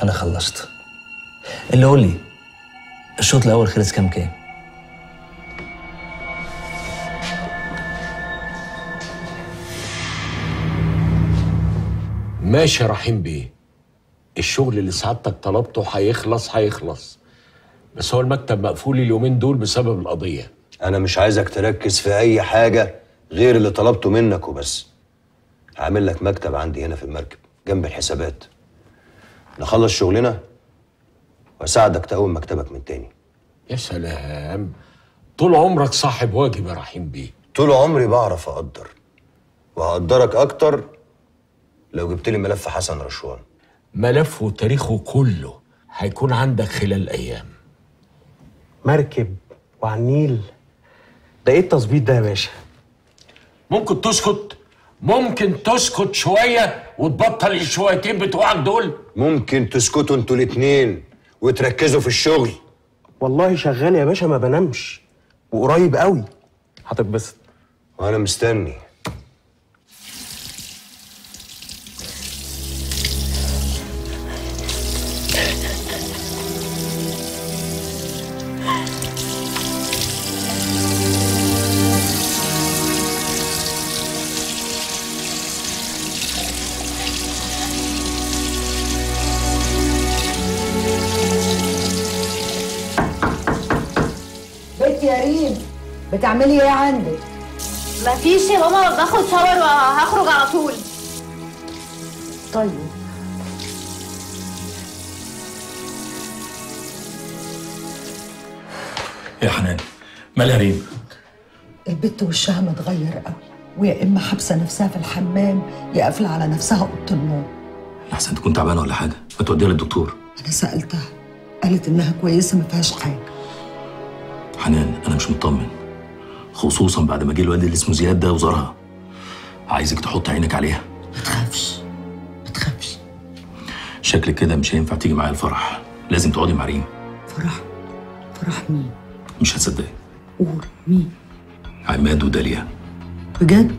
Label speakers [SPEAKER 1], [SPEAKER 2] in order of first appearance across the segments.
[SPEAKER 1] انا خلصت اللي قول لي الشوط الاول خلص كام كام
[SPEAKER 2] ماشي يا رحيم بيه الشغل اللي سعادتك طلبته هيخلص هيخلص بس هو المكتب مقفول اليومين دول بسبب القضية
[SPEAKER 3] انا مش عايزك تركز في اي حاجه غير اللي طلبته منك وبس هعمل لك مكتب عندي هنا في المركب جنب الحسابات نخلص شغلنا واساعدك تقوم مكتبك من تاني
[SPEAKER 2] يا سلام طول عمرك صاحب واجب يا رحيم بيه
[SPEAKER 3] طول عمري بعرف اقدر وهقدرك اكتر لو جبت لي ملف حسن رشوان
[SPEAKER 2] ملفه وتاريخه كله هيكون عندك خلال أيام
[SPEAKER 4] مركب وعلى النيل ده ايه التظبيط ده يا باشا
[SPEAKER 2] ممكن تسكت ممكن تسكت شوية وتبطل الشويتين بتوعك دول
[SPEAKER 3] ممكن تسكتوا انتوا الاتنين وتركزوا في الشغل
[SPEAKER 4] والله شغال يا باشا ما بنامش وقريب قوي هتتبسط
[SPEAKER 3] وانا مستني
[SPEAKER 5] بنت يا ريم بتعملي ايه عندك؟
[SPEAKER 6] مفيش يا ماما باخد شاور وهخرج على طول
[SPEAKER 5] طيب
[SPEAKER 7] يا حنان مالها ريم
[SPEAKER 5] البت وشها متغير قوي ويا اما حابسه نفسها في الحمام يا قافله على نفسها اوضه النوم
[SPEAKER 7] احسن تكون تعبانه ولا حاجه ما توديها للدكتور
[SPEAKER 5] انا سالتها قالت انها كويسه ما فيهاش حاجه
[SPEAKER 7] حنان انا مش مطمن خصوصا بعد ما جه الواد اللي اسمه زياد ده وزارها عايزك تحط عينك عليها
[SPEAKER 5] ما تخافش ما تخافش
[SPEAKER 7] شكلك كده مش هينفع تيجي معايا الفرح لازم تقعدي مع ريم
[SPEAKER 5] فرح فرح مين؟
[SPEAKER 7] مش هتصدقي
[SPEAKER 5] قول مين؟
[SPEAKER 7] عماد وداليا
[SPEAKER 5] بجد؟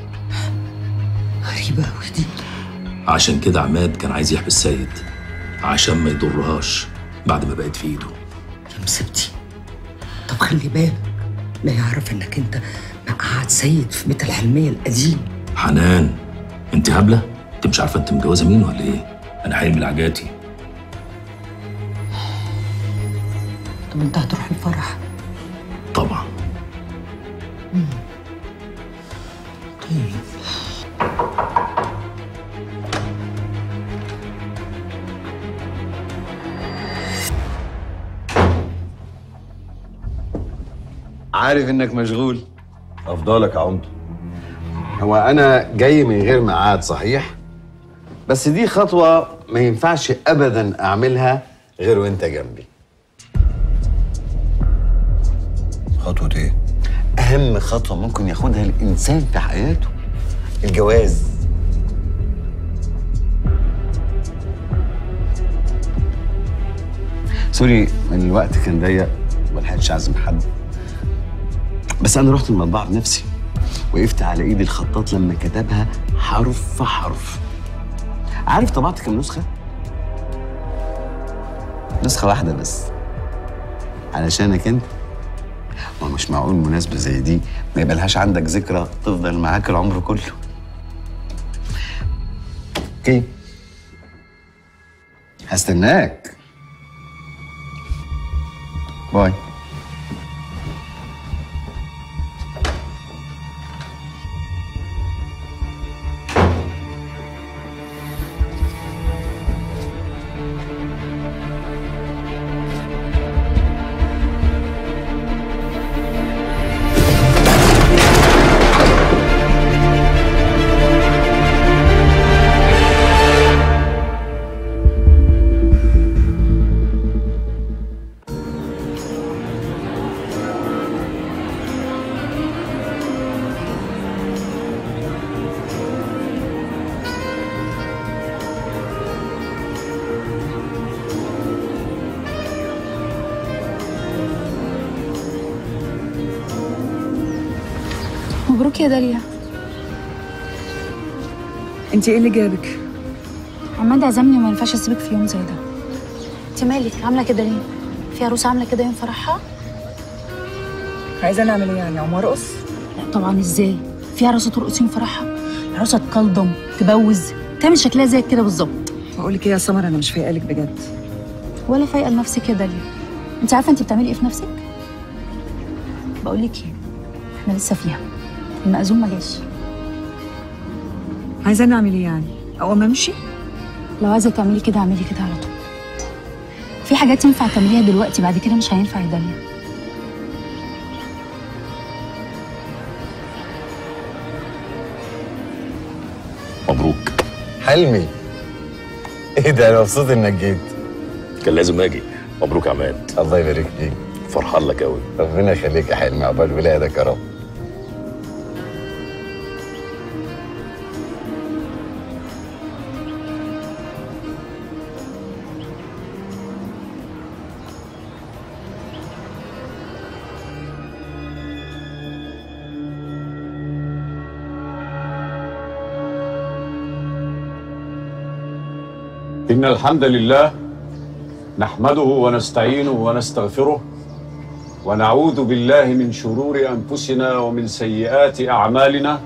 [SPEAKER 5] غريبه قوي دي
[SPEAKER 7] عشان كده عماد كان عايز يحبس سيد عشان ما يضرهاش بعد ما بقت في ايده
[SPEAKER 5] يا مسبتي طب خلي بالك لا يعرف انك انت مقعد سيد في بيت الحلميه القديم
[SPEAKER 7] حنان انت هبله انت مش عارفه انت متجوزه مين ولا ايه انا حلمي العجاتي
[SPEAKER 5] طب انت هتروح الفرح
[SPEAKER 7] طبعا
[SPEAKER 5] طيب
[SPEAKER 8] عارف انك مشغول
[SPEAKER 3] افضلك يا عمده
[SPEAKER 8] هو انا جاي من غير ميعاد صحيح بس دي خطوه ما ينفعش ابدا اعملها غير وانت جنبي
[SPEAKER 3] خطوه ايه
[SPEAKER 8] اهم خطوه ممكن ياخدها الانسان في حياته الجواز سوري ان الوقت كان ضيق ما لحقتش اعزم حد بس انا رحت المطبعه بنفسي وقفت على ايد الخطاط لما كتبها حرف في حرف عارف طبعت كام نسخه نسخه واحده بس علشانك انت ما مش معقول مناسبه زي دي ما يبقالهاش عندك ذكرى تفضل معاك العمر كله اوكي هستناك باي
[SPEAKER 9] مبروك يا داليا
[SPEAKER 10] انت ايه اللي جابك؟
[SPEAKER 9] عم عماد عزمني وما ينفعش اسيبك في يوم زي ده
[SPEAKER 6] انت مالك عامله كده ليه في عروسه عامله كده يوم فرحها
[SPEAKER 5] عايزه نعمل ايه يعني اقوم ارقص
[SPEAKER 9] لا طبعا ازاي في عروسه ترقص يوم فرحها العروسه تكلضم تبوز تعمل شكلها زي كده بالظبط
[SPEAKER 5] بقول لك ايه يا سمر انا مش فايقه لك بجد
[SPEAKER 9] ولا فايقه لنفسك كده ليه انت عارفه انت بتعملي ايه في نفسك بقول لك ايه احنا لسه فيها المأذون ما جاش
[SPEAKER 5] عايزه نعمل ايه يعني اقوم امشي
[SPEAKER 9] لو عايزه تعملي كده اعملي كده على طول في حاجات ينفع تعمليها دلوقتي بعد كده مش هينفع يا داليا
[SPEAKER 7] مبروك
[SPEAKER 8] حلمي ايه ده انا مبسوط انك جيت
[SPEAKER 7] كان لازم اجي مبروك يا عماد
[SPEAKER 8] الله يبارك فيك
[SPEAKER 7] فرحان لك قوي
[SPEAKER 8] ربنا يخليك يا حلمي عقبال ولادك يا رب
[SPEAKER 10] إن الحمد لله نحمده ونستعينه ونستغفره ونعوذ بالله من شرور أنفسنا ومن سيئات أعمالنا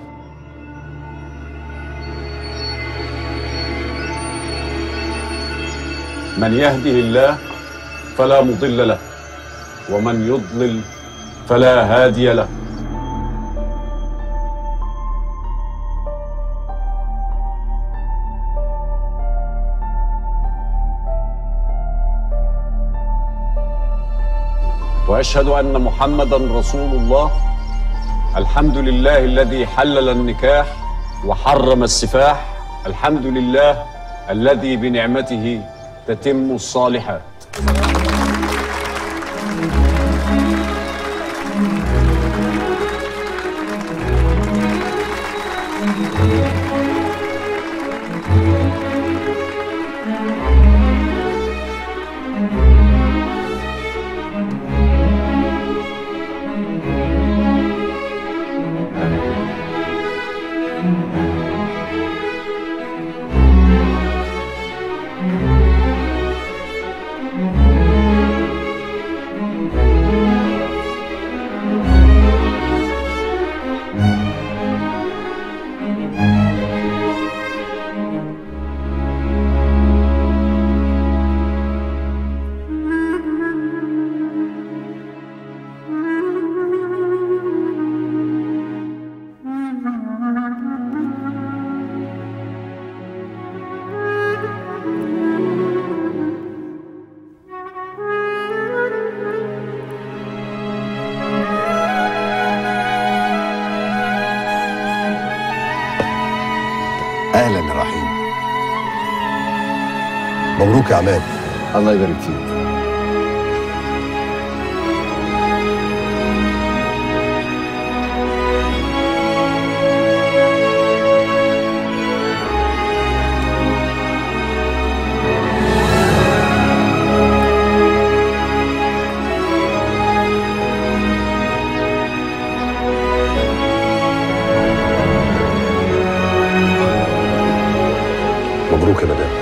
[SPEAKER 10] من يهده الله فلا مضل له ومن يضلل فلا هادي له واشهد ان محمدا رسول الله الحمد لله الذي حلل النكاح وحرم السفاح الحمد لله الذي بنعمته تتم الصالحات
[SPEAKER 8] اهلا يا رحيم
[SPEAKER 3] مبروك يا عماد
[SPEAKER 8] الله يبارك فيك
[SPEAKER 3] مبروك يا مدام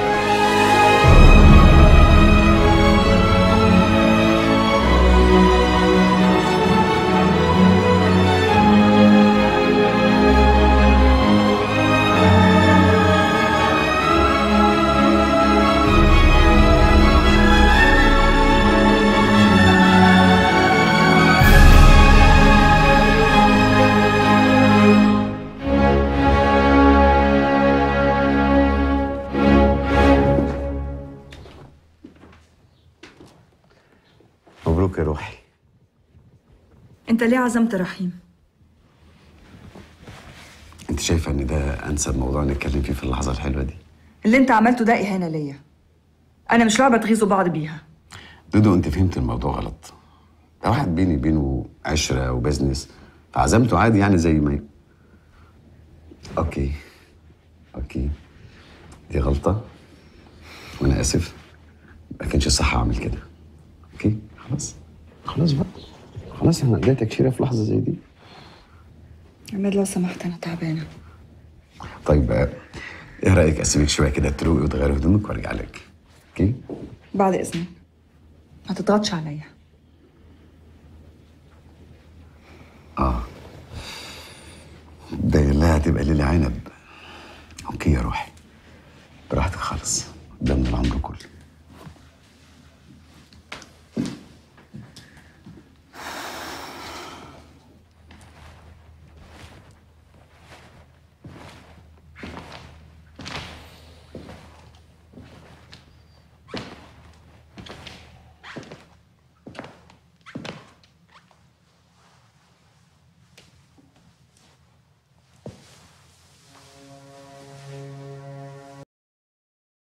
[SPEAKER 8] مبروك يا روحي
[SPEAKER 5] انت ليه عزمت رحيم
[SPEAKER 8] انت شايفه ان ده انسب موضوع نتكلم فيه في اللحظه الحلوه دي
[SPEAKER 5] اللي انت عملته ده اهانه ليا انا مش لعبه تغيظوا بعض بيها
[SPEAKER 8] دودو انت فهمت الموضوع غلط ده واحد بيني وبينه عشره وبزنس فعزمته عادي يعني زي ما ي- اوكي اوكي دي غلطه وانا اسف ما كانش صح اعمل كده اوكي خلاص خلاص بقى خلاص انا اديتك تكشيره في لحظه زي دي
[SPEAKER 5] عماد لو سمحت انا تعبانه
[SPEAKER 8] طيب آه، ايه رايك اسيبك شويه كده تروقي وتغيري هدومك وارجع لك اوكي
[SPEAKER 11] بعد اذنك ما تضغطش عليا
[SPEAKER 8] اه ده لا هتبقى ليلة عنب اوكي يا روحي براحتك خالص ده من العمر كله